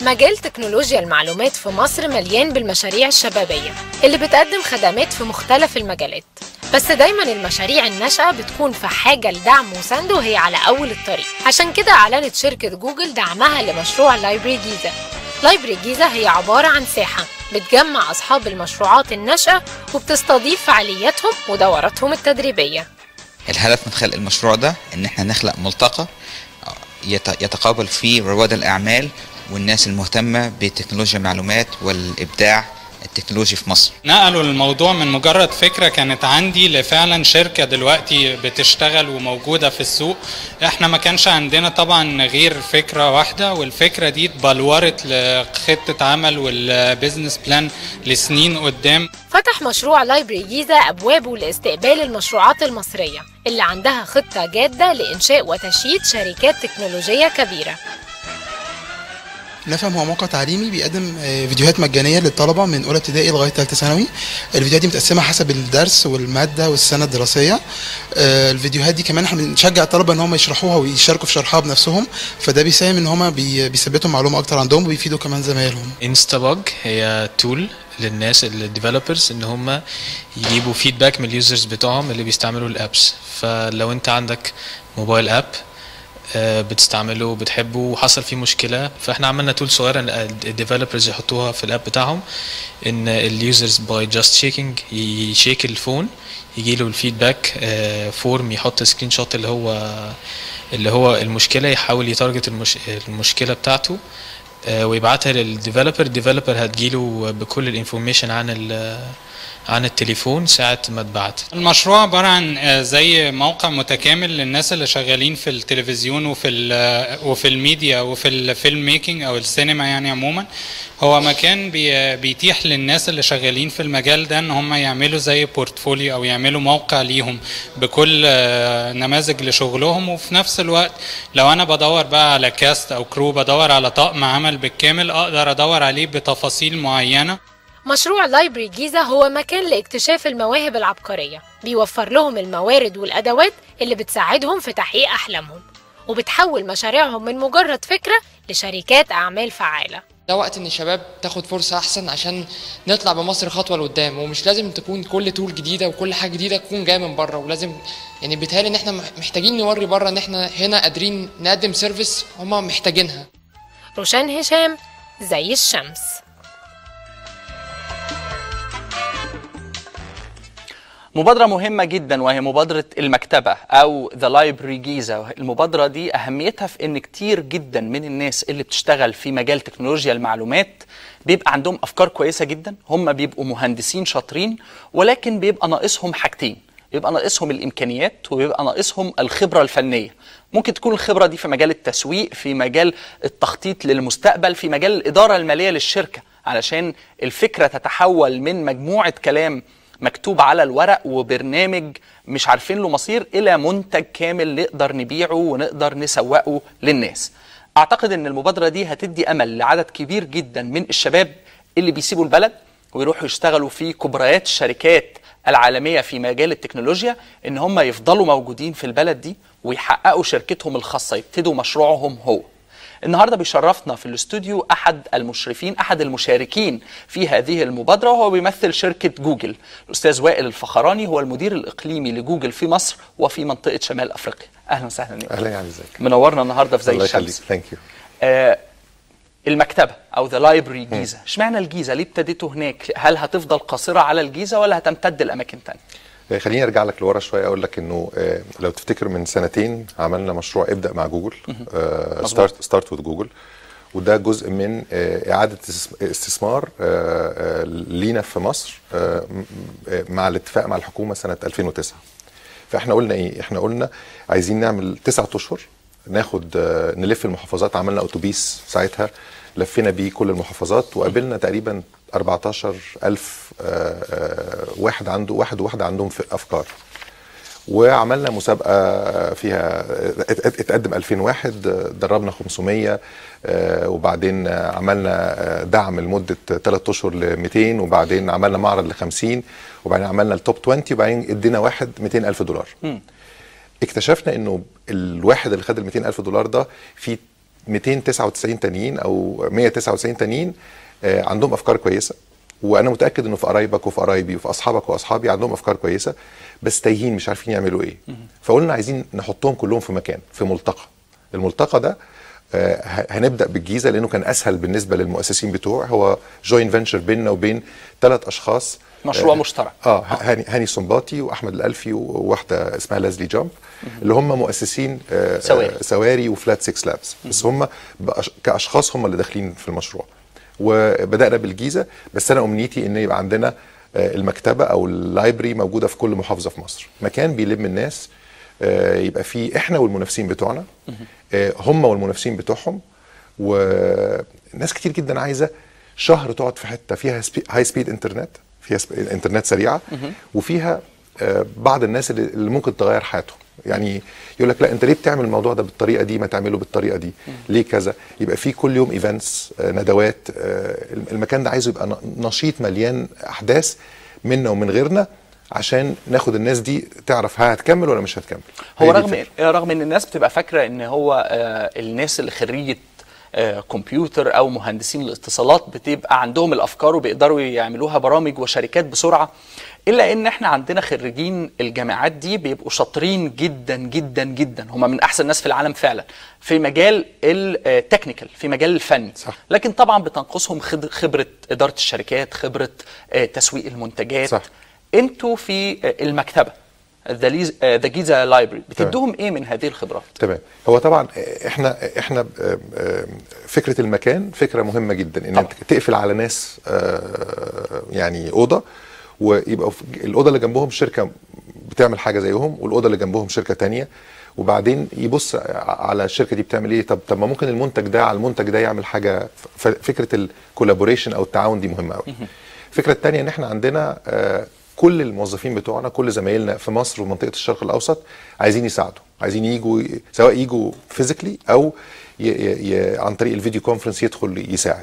مجال تكنولوجيا المعلومات في مصر مليان بالمشاريع الشبابية اللي بتقدم خدمات في مختلف المجالات بس دايما المشاريع الناشئة بتكون في حاجة لدعم وسند وهي على أول الطريق عشان كده أعلنت شركة جوجل دعمها لمشروع لايبرري جيزة لايبرري جيزة هي عبارة عن ساحة بتجمع أصحاب المشروعات الناشئة وبتستضيف فعالياتهم ودوراتهم التدريبية الهدف من خلق المشروع ده ان احنا نخلق ملتقى يت- يتقابل فيه رواد الاعمال والناس المهتمه بتكنولوجيا المعلومات والابداع التكنولوجي في مصر نقلوا الموضوع من مجرد فكرة كانت عندي لفعلا شركة دلوقتي بتشتغل وموجودة في السوق احنا ما كانش عندنا طبعا غير فكرة واحدة والفكرة دي اتبلورت لخطة عمل والبيزنس بلان لسنين قدام فتح مشروع لايبرري جيزة أبوابه لاستقبال المشروعات المصرية اللي عندها خطة جادة لإنشاء وتشييد شركات تكنولوجية كبيرة نفهم هو موقع تعليمي بيقدم آه، فيديوهات مجانيه للطلبه من اولى ابتدائي لغايه ثالثه ثانوي الفيديوهات دي متقسمه حسب الدرس والماده والسنه الدراسيه آه، الفيديوهات دي كمان احنا بنشجع الطلبه ان هم يشرحوها ويشاركوا في شرحها بنفسهم فده بيساهم ان هم بي- بيثبتوا معلومه اكتر عندهم وبيفيدوا كمان زمايلهم انستاباج هي تول للناس الديفلوبرز ان هم يجيبوا فيدباك من اليوزرز بتوعهم اللي بيستعملوا الابس فلو انت عندك موبايل اب آه، بتستعمله بتحبه وحصل فيه مشكله فاحنا عملنا تول صغيره الديفلوبرز يحطوها في الاب بتاعهم ان اليوزرز باي جاست شيكينج يشيك الفون يجي له الفيدباك فورم يحط سكرين شوت اللي هو اللي هو المشكله يحاول يتارجت المش... المشكله بتاعته آه، ويبعتها للديفلوبر الديفلوبر هتجيله بكل الانفورميشن عن ال عن التليفون ساعة ما اتبعت المشروع عبارة عن آه، زي موقع متكامل للناس اللي شغالين في التلفزيون وفي ال- وفي الميديا وفي الفيلم ميكنج او السينما يعني عموما هو مكان بي- بيتيح للناس اللي شغالين في المجال ده ان هم يعملوا زي بورتفوليو او يعملوا موقع ليهم بكل آه، نماذج لشغلهم وفي نفس الوقت لو انا بدور بقى على كاست او كرو بدور على طقم عمل بالكامل اقدر ادور عليه بتفاصيل معينه مشروع لايبرري جيزة هو مكان لاكتشاف المواهب العبقرية بيوفر لهم الموارد والأدوات اللي بتساعدهم في تحقيق أحلامهم وبتحول مشاريعهم من مجرد فكرة لشركات أعمال فعالة ده وقت ان الشباب تاخد فرصه احسن عشان نطلع بمصر خطوه لقدام ومش لازم تكون كل تول جديده وكل حاجه جديده تكون جايه من بره ولازم يعني بيتهيألي ان احنا مح- محتاجين نوري بره ان احنا هنا قادرين نقدم سيرفيس هما محتاجينها روشان هشام زي الشمس مبادرة مهمة جدا وهي مبادرة المكتبة أو ذا لايبرري جيزة المبادرة دي أهميتها في إن كتير جدا من الناس اللي بتشتغل في مجال تكنولوجيا المعلومات بيبقى عندهم أفكار كويسة جدا هم بيبقوا مهندسين شاطرين ولكن بيبقى ناقصهم حاجتين بيبقى ناقصهم الإمكانيات وبيبقى ناقصهم الخبرة الفنية ممكن تكون الخبرة دي في مجال التسويق في مجال التخطيط للمستقبل في مجال الإدارة المالية للشركة علشان الفكرة تتحول من مجموعة كلام مكتوب على الورق وبرنامج مش عارفين له مصير الى منتج كامل نقدر نبيعه ونقدر نسوقه للناس اعتقد ان المبادره دي هتدي امل لعدد كبير جدا من الشباب اللي بيسيبوا البلد ويروحوا يشتغلوا في كبريات الشركات العالميه في مجال التكنولوجيا ان هم يفضلوا موجودين في البلد دي ويحققوا شركتهم الخاصه يبتدوا مشروعهم هو النهارده بيشرفنا في الاستوديو احد المشرفين احد المشاركين في هذه المبادره وهو بيمثل شركه جوجل الاستاذ وائل الفخراني هو المدير الاقليمي لجوجل في مصر وفي منطقه شمال افريقيا اهلا وسهلا يا اهلا يا علي ازيك منورنا النهارده في زي الله يخليك الشمس ثانك يو آه المكتبه او ذا لايبرري جيزه اشمعنى الجيزه ليه ابتديتوا هناك هل هتفضل قاصره على الجيزه ولا هتمتد لاماكن ثانيه آه، خليني ارجع لك لورا شويه اقول لك انه آه، لو تفتكر من سنتين عملنا مشروع ابدا مع جوجل ستارت ستارت وذ جوجل وده جزء من آه، اعاده استس- استثمار آه، آه، لينا في مصر آه، م- آه، مع الاتفاق مع الحكومه سنه 2009 فاحنا قلنا ايه احنا قلنا عايزين نعمل تسعة اشهر ناخد آه، نلف المحافظات عملنا اتوبيس ساعتها لفينا بيه كل المحافظات وقابلنا تقريبا 14000 آه، آه، واحد عنده واحد وواحده عندهم في افكار وعملنا مسابقه فيها ات- ات- اتقدم 2000 واحد دربنا 500 آه، وبعدين عملنا آه، دعم لمده 3 اشهر ل 200 وبعدين عملنا معرض ل 50 وبعدين عملنا التوب 20 وبعدين ادينا واحد 200 الف دولار اكتشفنا انه الواحد اللي خد ال 200 الف دولار ده في 299 تانيين او 199 تانيين آه، عندهم افكار كويسه وانا متاكد انه في قرايبك وفي قرايبي وفي اصحابك واصحابي عندهم افكار كويسه بس تايهين مش عارفين يعملوا ايه فقلنا عايزين نحطهم كلهم في مكان في ملتقى الملتقى ده آه، ه- هنبدا بالجيزه لانه كان اسهل بالنسبه للمؤسسين بتوعه هو جوين فينشر بيننا وبين ثلاث اشخاص مشروع آه، مشترك. اه هاني هاني صنباطي واحمد الالفي وواحده اسمها لازلي جامب اللي هم مؤسسين آه، سواري. آه، سواري وفلات 6 لابس بس هم بأش- كاشخاص هم اللي داخلين في المشروع وبدانا بالجيزه بس انا امنيتي ان يبقى عندنا آه، المكتبه او اللايبرري موجوده في كل محافظه في مصر مكان بيلم الناس آه، يبقى فيه احنا والمنافسين بتوعنا آه، هم والمنافسين بتوعهم وناس كتير جدا عايزه شهر تقعد في حته فيها سبي... هاي سبيد انترنت فيها سب... انترنت سريعه وفيها آه، بعض الناس اللي اللي ممكن تغير حياتهم يعني يقول لك لا انت ليه بتعمل الموضوع ده بالطريقه دي ما تعمله بالطريقه دي ليه كذا يبقى في كل يوم ايفنتس ندوات آه، المكان ده عايزه يبقى ن- نشيط مليان احداث منا ومن غيرنا عشان ناخد الناس دي تعرف ها هتكمل ولا مش هتكمل هو هي دي رغم الفكرة. رغم ان الناس بتبقى فاكره ان هو آه، الناس اللي خريجه آه، كمبيوتر او مهندسين الاتصالات بتبقى عندهم الافكار وبيقدروا يعملوها برامج وشركات بسرعه الا ان احنا عندنا خريجين الجامعات دي بيبقوا شاطرين جدا جدا جدا هم من احسن الناس في العالم فعلا في مجال التكنيكال في مجال الفني صح. لكن طبعا بتنقصهم خد- خبره اداره الشركات خبره آه، تسويق المنتجات صح. انتوا في آه، المكتبه ذا جيزا لايبرري بتدوهم ايه من هذه الخبرات تمام هو طبعا احنا احنا ب- آم، فكره المكان فكره مهمه جدا ان طبعا. انت تقفل على ناس آه، يعني اوضه ويبقى في- الاوضه اللي جنبهم شركه بتعمل حاجه زيهم والاوضه اللي جنبهم شركه تانية وبعدين يبص على الشركه دي بتعمل ايه طب طب ما ممكن المنتج ده على المنتج ده يعمل حاجه ف- فكره الكولابوريشن او التعاون دي مهمه قوي الفكره الثانيه ان احنا عندنا آه، كل الموظفين بتوعنا كل زمايلنا في مصر ومنطقه الشرق الاوسط عايزين يساعدوا عايزين يجوا سواء يجوا فيزيكلي او ي ي ي عن طريق الفيديو كونفرنس يدخل يساعد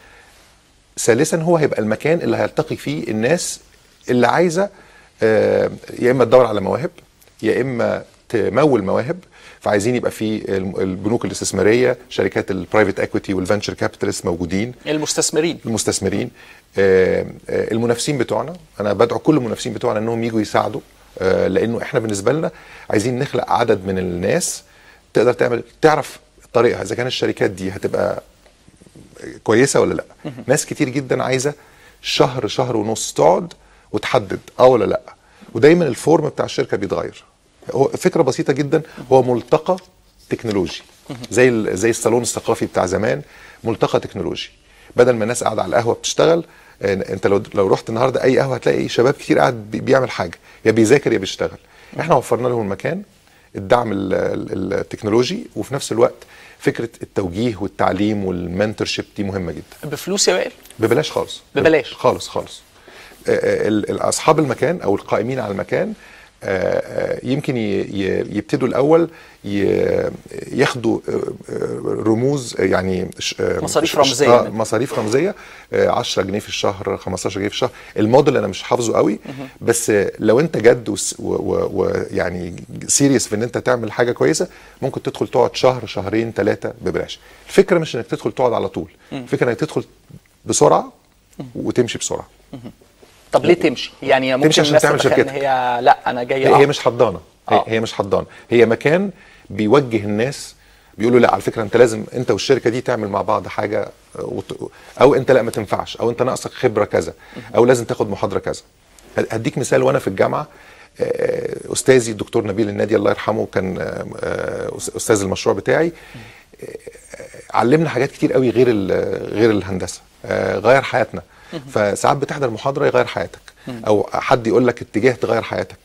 ثالثا هو هيبقى المكان اللي هيلتقي فيه الناس اللي عايزه آه، يا اما تدور على مواهب يا اما تمول مواهب فعايزين يبقى في الم- البنوك الاستثماريه شركات البرايفت اكويتي والفنشر كابيتالست موجودين المستثمرين المستثمرين آه، آه، المنافسين بتوعنا انا بدعو كل المنافسين بتوعنا انهم يجوا يساعدوا آه، لانه احنا بالنسبه لنا عايزين نخلق عدد من الناس تقدر تعمل تعرف طريقها اذا كان الشركات دي هتبقى كويسه ولا لا ناس كتير جدا عايزه شهر شهر ونص تقعد وتحدد اه ولا لا ودايما الفورم بتاع الشركه بيتغير هو فكره بسيطه جدا هو ملتقى تكنولوجي زي ال- زي الصالون الثقافي بتاع زمان ملتقى تكنولوجي بدل ما الناس قاعده على القهوه بتشتغل آه، انت لو لو رحت النهارده اي قهوه هتلاقي شباب كتير قاعد بي- بيعمل حاجه يا بيذاكر يا بيشتغل احنا وفرنا لهم المكان الدعم ال- ال- التكنولوجي وفي نفس الوقت فكره التوجيه والتعليم والمنتورشيب دي مهمه جدا بفلوس يا وائل ببلاش خالص ببلاش. خالص خالص آه، آه، ال- ال- اصحاب المكان او القائمين على المكان آه، آه، يمكن ي- ي- يبتدوا الاول ي- ياخدوا آه، آه، رموز آه، يعني ش- آه، مصاريف ش- رمزية آه، منه. مصاريف رمزيه آه، 10 جنيه في الشهر 15 جنيه في الشهر الموديل انا مش حافظه قوي بس آه، لو انت جد وس- و- و- ويعني سيريس في ان انت تعمل حاجه كويسه ممكن تدخل تقعد شهر شهرين ثلاثه ببلاش الفكره مش انك تدخل تقعد على طول الفكره انك تدخل بسرعه وتمشي بسرعه طب ليه تمشي يعني ممكن تمشي عشان الناس تعمل تتخيل ان شركتك. هي لا انا جاي هي, هي أقعد. مش حضانه هي, آه. هي مش حضانه هي مكان بيوجه الناس بيقولوا لا على فكره انت لازم انت والشركه دي تعمل مع بعض حاجه آه، وت- او انت لا ما تنفعش او انت ناقصك خبره كذا او لازم تاخد محاضره كذا هديك مثال وانا في الجامعه آه، استاذي الدكتور نبيل النادي الله يرحمه كان آه، آه، استاذ المشروع بتاعي علمنا حاجات كتير قوي غير ال- غير الهندسه آه، غير حياتنا فساعات بتحضر محاضره يغير حياتك او حد يقول لك اتجاه تغير حياتك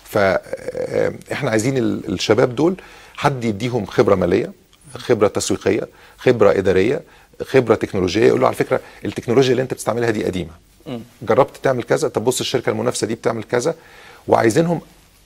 فاحنا عايزين ال- الشباب دول حد يديهم خبره ماليه خبره تسويقيه خبره اداريه خبره تكنولوجيه يقول له على فكره التكنولوجيا اللي انت بتستعملها دي قديمه جربت تعمل كذا طب بص الشركه المنافسه دي بتعمل كذا وعايزينهم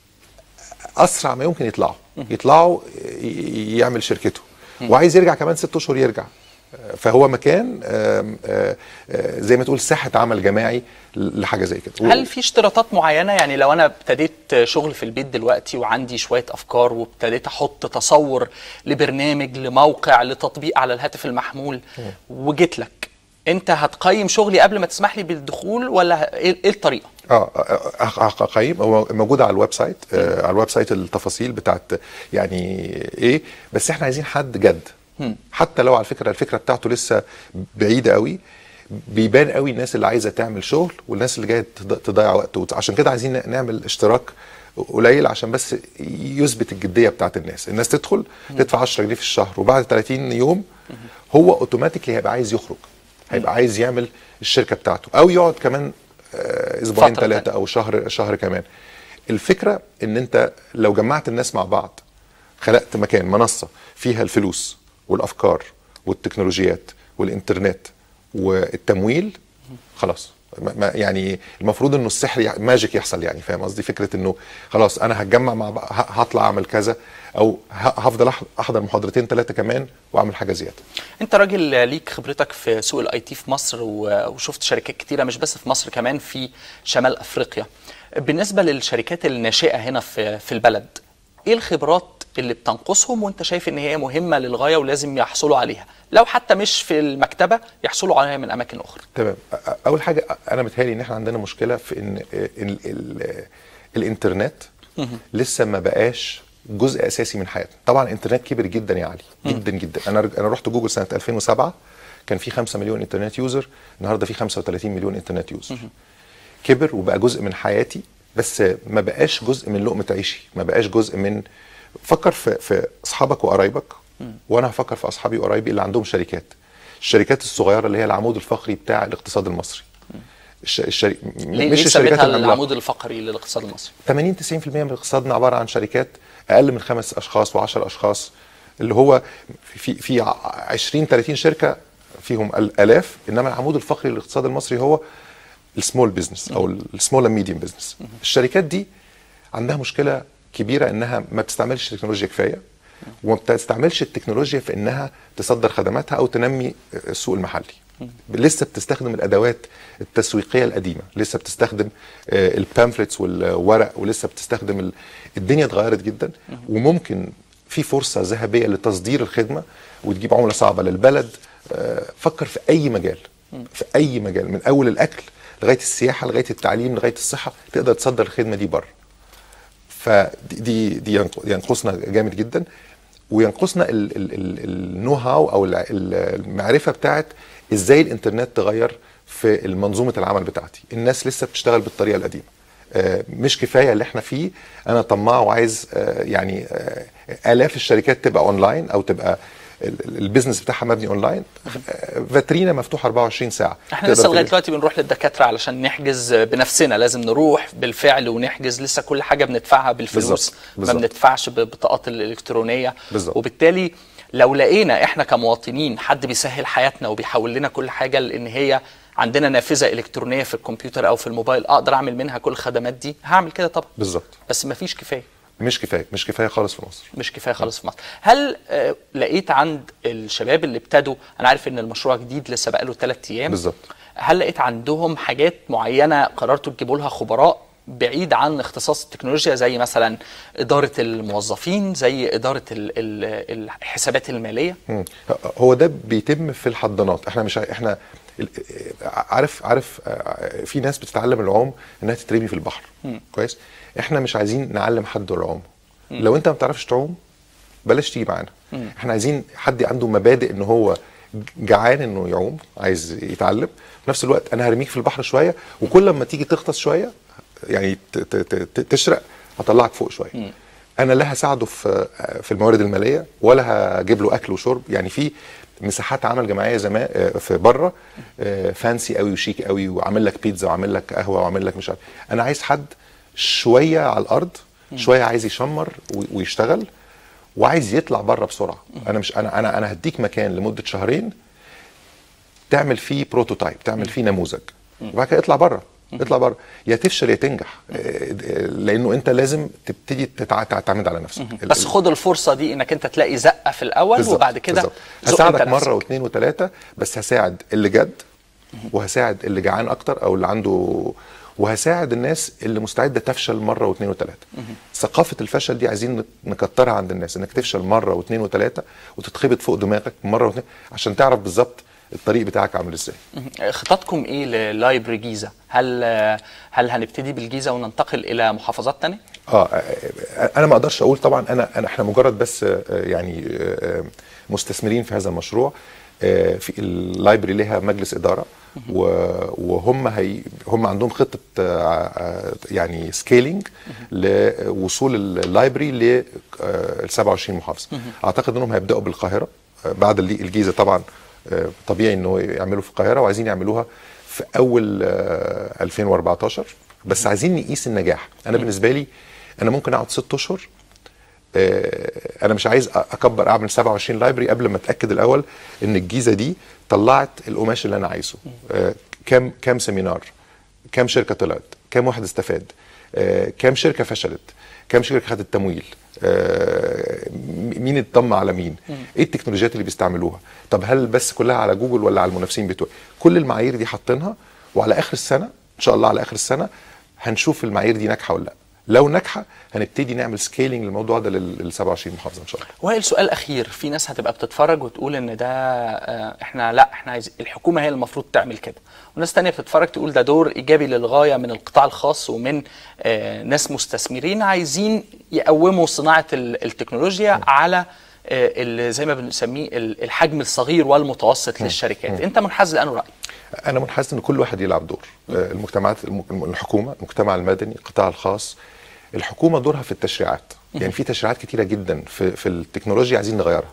اسرع ما يمكن يطلعوا يطلعوا ي- يعمل شركته وعايز يرجع كمان ست اشهر يرجع فهو مكان آم، آه، آه، زي ما تقول ساحه عمل جماعي لحاجه زي كده هل في اشتراطات معينه يعني لو انا ابتديت شغل في البيت دلوقتي وعندي شويه افكار وابتديت احط تصور لبرنامج لموقع لتطبيق على الهاتف المحمول وجيت لك انت هتقيم شغلي قبل ما تسمح لي بالدخول ولا ايه إيه الطريقه اه آه، آه، آه، قيم هو موجود على الويب سايت آه على الويب سايت التفاصيل بتاعت يعني ايه بس احنا عايزين حد جد حتى لو على فكره الفكره بتاعته لسه بعيده قوي بيبان قوي الناس اللي عايزه تعمل شغل والناس اللي جايه تض- تضيع وقت وت- عشان كده عايزين نعمل اشتراك قليل عشان بس يثبت الجديه بتاعت الناس الناس تدخل تدفع 10 جنيه في الشهر وبعد 30 يوم هو اوتوماتيكلي هيبقى عايز يخرج هيبقى عايز يعمل الشركه بتاعته او يقعد كمان آه، اسبوعين فترة ثلاثه او شهر شهر كمان الفكره ان انت لو جمعت الناس مع بعض خلقت مكان منصه فيها الفلوس والافكار والتكنولوجيات والانترنت والتمويل خلاص ما- ما- يعني المفروض انه السحر يع- ماجيك يحصل يعني فاهم قصدي فكره انه خلاص انا هتجمع مع بعض ه- هطلع اعمل كذا او ه- هفضل أح- احضر محاضرتين ثلاثه كمان واعمل حاجه زياده انت راجل ليك خبرتك في سوق الاي تي في مصر و- وشفت شركات كتيره مش بس في مصر كمان في شمال افريقيا بالنسبه للشركات الناشئه هنا في في البلد ايه الخبرات اللي بتنقصهم وانت شايف ان هي مهمه للغايه ولازم يحصلوا عليها لو حتى مش في المكتبه يحصلوا عليها من اماكن اخرى تمام أ- أ- اول حاجه انا متهيألي ان احنا عندنا مشكله في ان ال ال الانترنت لسه ما بقاش جزء اساسي من حياتنا طبعا الانترنت كبر جدا يا علي جدا جدا انا انا رحت جوجل سنه 2007 كان في 5 مليون انترنت يوزر النهارده في 35 مليون انترنت يوزر كبر وبقى جزء من حياتي بس ما بقاش جزء من لقمه عيشي ما بقاش جزء من فكر في في اصحابك وقرايبك وانا هفكر في اصحابي وقرايبي اللي عندهم شركات الشركات الصغيره اللي هي العمود الفقري بتاع الاقتصاد المصري الش... الشري... ليه مش ليه الشركات سميتها العملاقه العمود الفقري للاقتصاد المصري 80 90% من اقتصادنا عباره عن شركات اقل من خمس اشخاص و10 اشخاص اللي هو في في 20 30 شركه فيهم الالاف انما العمود الفقري للاقتصاد المصري هو السمول بزنس او السمول ميديوم بزنس الشركات دي عندها مشكله كبيره انها ما بتستعملش تكنولوجيا كفايه وما بتستعملش التكنولوجيا في انها تصدر خدماتها او تنمي السوق المحلي لسه بتستخدم الادوات التسويقيه القديمه لسه بتستخدم البامفلتس والورق ولسه بتستخدم ال... الدنيا اتغيرت جدا وممكن في فرصه ذهبيه لتصدير الخدمه وتجيب عمله صعبه للبلد آه، فكر في اي مجال في اي مجال من اول الاكل لغايه السياحه لغايه التعليم لغايه الصحه تقدر تصدر الخدمه دي بره فدي دي دي ينق- ينقصنا جامد جدا وينقصنا ال- ال- ال- النو هاو او الع- ال- المعرفه بتاعت ازاي الانترنت تغير في منظومه العمل بتاعتي الناس لسه بتشتغل بالطريقه القديمه آه، مش كفايه اللي احنا فيه انا طماع وعايز آه، يعني آه، الاف الشركات تبقى اونلاين او تبقى ال- ال- البيزنس بتاعها مبني اونلاين آه، فاترينا مفتوحه 24 ساعه احنا تقدر لسه لغايه تجيب- دلوقتي بنروح للدكاتره علشان نحجز بنفسنا لازم نروح بالفعل ونحجز لسه كل حاجه بندفعها بالفلوس بالظبط، ما بالظبط. بندفعش ببطاقات الالكترونيه بالظبط. وبالتالي لو لقينا احنا كمواطنين حد بيسهل حياتنا وبيحول لنا كل حاجه لان هي عندنا نافذه الكترونيه في الكمبيوتر او في الموبايل اقدر اعمل منها كل الخدمات دي هعمل كده طبعا بالظبط بس مفيش كفايه مش كفايه مش كفايه خالص في مصر مش كفايه خالص في مصر هل آه، لقيت عند الشباب اللي ابتدوا انا عارف ان المشروع جديد لسه بقاله ثلاث ايام بالظبط. هل لقيت عندهم حاجات معينه قررتوا تجيبوا لها خبراء بعيد عن اختصاص التكنولوجيا زي مثلا اداره الموظفين زي اداره ال- ال- الحسابات الماليه مم. هو ده بيتم في الحضانات احنا مش ع- احنا ال- عارف عارف آه، في ناس بتتعلم العوم انها تترمي في البحر كويس احنا مش عايزين نعلم حد العوم لو انت ما بتعرفش تعوم بلاش تيجي معانا احنا عايزين حد عنده مبادئ ان هو جعان انه يعوم عايز يتعلم في نفس الوقت انا هرميك في البحر شويه وكل لما تيجي تغطس شويه يعني ت- ت- ت- تشرق هطلعك فوق شويه انا لا هساعده في في الموارد الماليه ولا هجيب له اكل وشرب يعني في مساحات عمل جماعيه زمان آه، في بره آه، فانسي قوي وشيك قوي وعامل لك بيتزا وعامل لك قهوه وعامل لك مش عارف انا عايز حد شويه على الارض شويه عايز يشمر و- ويشتغل وعايز يطلع بره بسرعه انا مش انا انا انا هديك مكان لمده شهرين تعمل فيه بروتوتايب تعمل فيه نموذج وبعد كده اطلع بره اطلع بره يا تفشل يا تنجح آه، لانه انت لازم تبتدي تتع- تعتمد على نفسك ال- بس خد الفرصه دي انك انت تلاقي زقه في الاول بالظبط، وبعد كده بالظبط. زق هساعدك انت نفسك. مره واثنين وثلاثه بس هساعد اللي جد وهساعد اللي جعان اكتر او اللي عنده وهساعد الناس اللي مستعده تفشل مره واثنين وثلاثه ثقافه الفشل دي عايزين نك- نكترها عند الناس انك تفشل مره واثنين وثلاثه وتتخبط فوق دماغك مره واثنين عشان تعرف بالظبط الطريق بتاعك عامل ازاي خططكم ايه للايبرري جيزه؟ هل هل هنبتدي بالجيزه وننتقل الى محافظات تانية؟ اه آه، انا ما اقدرش اقول طبعا انا انا احنا مجرد بس آه، يعني آه، آه، مستثمرين في هذا المشروع آه، في اللايبرري لها مجلس اداره و- وهم هي هم عندهم خطه آه، آه، يعني سكيلينج لوصول اللايبرري ل آه، 27 محافظه اعتقد انهم هيبداوا بالقاهره آه، بعد اللي- الجيزه طبعا آه، طبيعي انه يعملوا في القاهره وعايزين يعملوها في اول آه، 2014 بس عايزين نقيس النجاح انا بالنسبه لي انا ممكن اقعد ست اشهر آه، انا مش عايز اكبر اعمل 27 لايبرري قبل ما اتاكد الاول ان الجيزه دي طلعت القماش اللي انا عايزه آه، كام كام سيمينار كام شركه طلعت كام واحد استفاد آه، كام شركه فشلت كام شركه خدت تمويل آه، م- مين اتضم على مين ايه التكنولوجيات اللي بيستعملوها طب هل بس كلها على جوجل ولا على المنافسين بتوعي كل المعايير دي حاطينها وعلى اخر السنه ان شاء الله على اخر السنه هنشوف المعايير دي ناجحه ولا لا لو ناجحه هنبتدي نعمل سكيلينج للموضوع ده لل 27 محافظه ان شاء الله وائل سؤال اخير في ناس هتبقى بتتفرج وتقول ان ده آه، احنا لا احنا عايز الحكومه هي المفروض تعمل كده وناس تانية بتتفرج تقول ده دور ايجابي للغايه من القطاع الخاص ومن آه، ناس مستثمرين عايزين يقوموا صناعه ال- التكنولوجيا على آه، ال- زي ما بنسميه ال- الحجم الصغير والمتوسط للشركات انت منحاز لانه راي انا منحاز ان كل واحد يلعب دور آه، المجتمعات الم- الحكومه المجتمع المدني القطاع الخاص الحكومه دورها في التشريعات يعني في تشريعات كتيره جدا في في التكنولوجيا عايزين نغيرها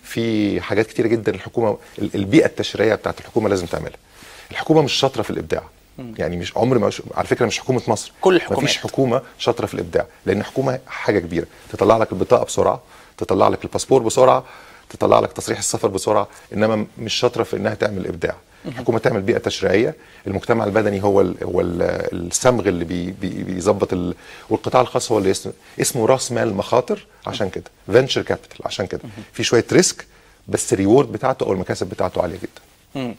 في حاجات كتيره جدا الحكومه ال- البيئه التشريعيه بتاعت الحكومه لازم تعملها الحكومه مش شاطره في الابداع يعني مش عمر ما على فكره مش حكومه مصر كل الحكومات. مفيش حكومه شاطره في الابداع لان الحكومه حاجه كبيره تطلع لك البطاقه بسرعه تطلع لك الباسبور بسرعه تطلع لك تصريح السفر بسرعه انما مش شاطره في انها تعمل ابداع الحكومه تعمل بيئه تشريعيه المجتمع المدني هو ال هو ال الصمغ اللي بي بي بيظبط ال والقطاع الخاص هو اللي اسمه, اسمه راس مال مخاطر عشان كده فينشر كابيتال عشان كده في شويه ريسك بس الريورد بتاعته او المكاسب بتاعته عاليه جدا مم.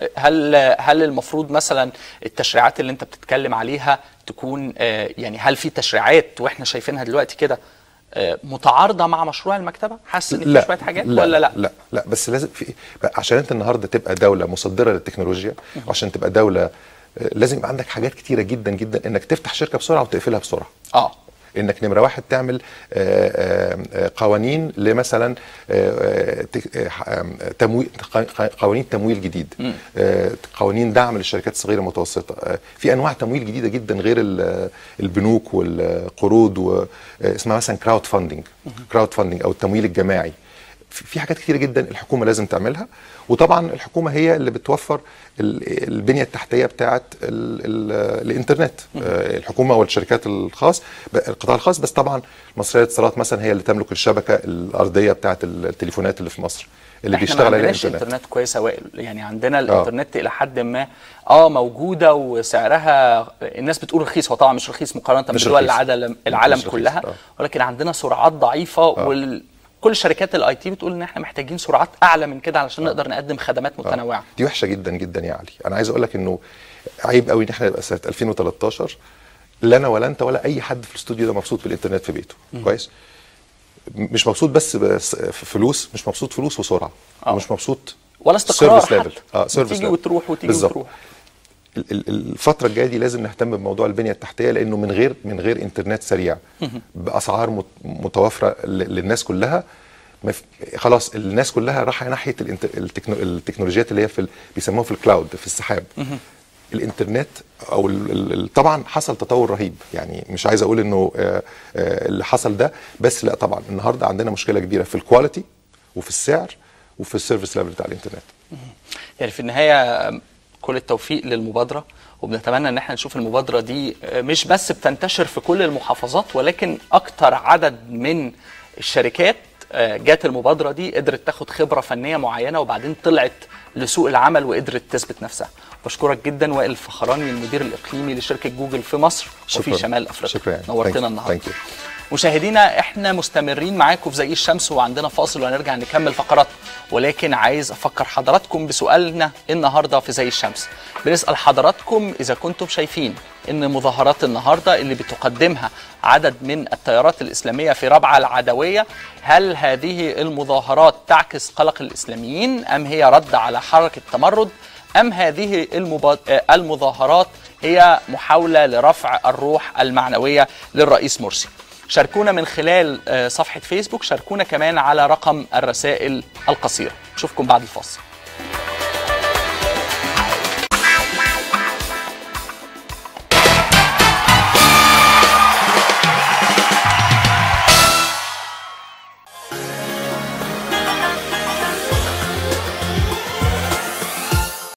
هل هل المفروض مثلا التشريعات اللي انت بتتكلم عليها تكون آه، يعني هل في تشريعات واحنا شايفينها دلوقتي كده آه، متعارضه مع مشروع المكتبه حاسس ان في شويه حاجات لا ولا لا لا لا بس لازم في بقى عشان انت النهارده تبقى دوله مصدره للتكنولوجيا وعشان تبقى دوله آه، لازم يبقى عندك حاجات كتيره جدا جدا انك تفتح شركه بسرعه وتقفلها بسرعه اه انك نمره واحد تعمل آه، آه، آه، قوانين لمثلا آه، آه، تك- آه، آه، تمويل قوانين تمويل جديد آه، قوانين دعم للشركات الصغيره المتوسطه آه، في انواع تمويل جديده جدا غير ال- البنوك والقروض و- آه، اسمها مثلا كراود فاندنج كراود فاندنج او التمويل الجماعي في في حاجات كتيره جدا الحكومه لازم تعملها وطبعا الحكومه هي اللي بتوفر ال- البنيه التحتيه بتاعه ال- ال- الانترنت آه، الحكومه والشركات الخاص ب- القطاع الخاص بس طبعا مصريه اتصالات مثلا هي اللي تملك الشبكه الارضيه بتاعه التليفونات اللي في مصر اللي احنا بيشتغل ما عليها عندناش الانترنت انترنت كويس يا وائل يعني عندنا الانترنت الى حد ما اه موجوده وسعرها الناس بتقول رخيص هو طبعا مش رخيص مقارنه مش بدول رخيص. العالم العالم مش رخيص، كلها آه. ولكن عندنا سرعات ضعيفه وال كل شركات الاي تي بتقول ان احنا محتاجين سرعات اعلى من كده علشان نقدر نقدم خدمات متنوعه دي وحشه جدا جدا يا علي انا عايز اقول لك انه عيب قوي ان احنا نبقى سنه 2013 لا انا ولا انت ولا اي حد في الاستوديو ده مبسوط بالانترنت في بيته كويس م- مش مبسوط بس بس في فلوس مش مبسوط فلوس وسرعه آه. مش مبسوط ولا استقرار service level. حتى. اه service تيجي level. وتروح وتيجي بالظبط. وتروح. ال- ال- الفترة الجاية دي لازم نهتم بموضوع البنية التحتية لأنه من غير من غير إنترنت سريع بأسعار مت- متوافرة ل- للناس كلها ما في- خلاص الناس كلها رايحة ناحية الانت- التكنو التكنولوجيات اللي هي في ال- بيسموها في الكلاود في السحاب الانترنت او ال- ال- ال- طبعا حصل تطور رهيب يعني مش عايز اقول انه آه، آه، اللي حصل ده بس لا طبعا النهارده عندنا مشكله كبيره في الكواليتي وفي السعر وفي السيرفيس ليفل بتاع الانترنت يعني في النهايه كل التوفيق للمبادره وبنتمنى ان احنا نشوف المبادره دي مش بس بتنتشر في كل المحافظات ولكن اكتر عدد من الشركات آه، جات المبادره دي قدرت تاخد خبره فنيه معينه وبعدين طلعت لسوق العمل وقدرت تثبت نفسها بشكرك جدا وائل الفخراني المدير الاقليمي لشركه جوجل في مصر وفي شكراً. شمال افريقيا شكرا يعني. نورتنا Thank you. النهارده Thank you. مشاهدينا احنا مستمرين معاكم في زي الشمس وعندنا فاصل وهنرجع نكمل فقرات ولكن عايز افكر حضراتكم بسؤالنا النهارده في زي الشمس بنسال حضراتكم اذا كنتم شايفين ان مظاهرات النهارده اللي بتقدمها عدد من التيارات الاسلاميه في رابعه العدويه هل هذه المظاهرات تعكس قلق الاسلاميين ام هي رد على حركه تمرد ام هذه المبا... آه، المظاهرات هي محاوله لرفع الروح المعنويه للرئيس مرسي شاركونا من خلال آه، صفحة فيسبوك شاركونا كمان على رقم الرسائل القصيرة نشوفكم بعد الفاصل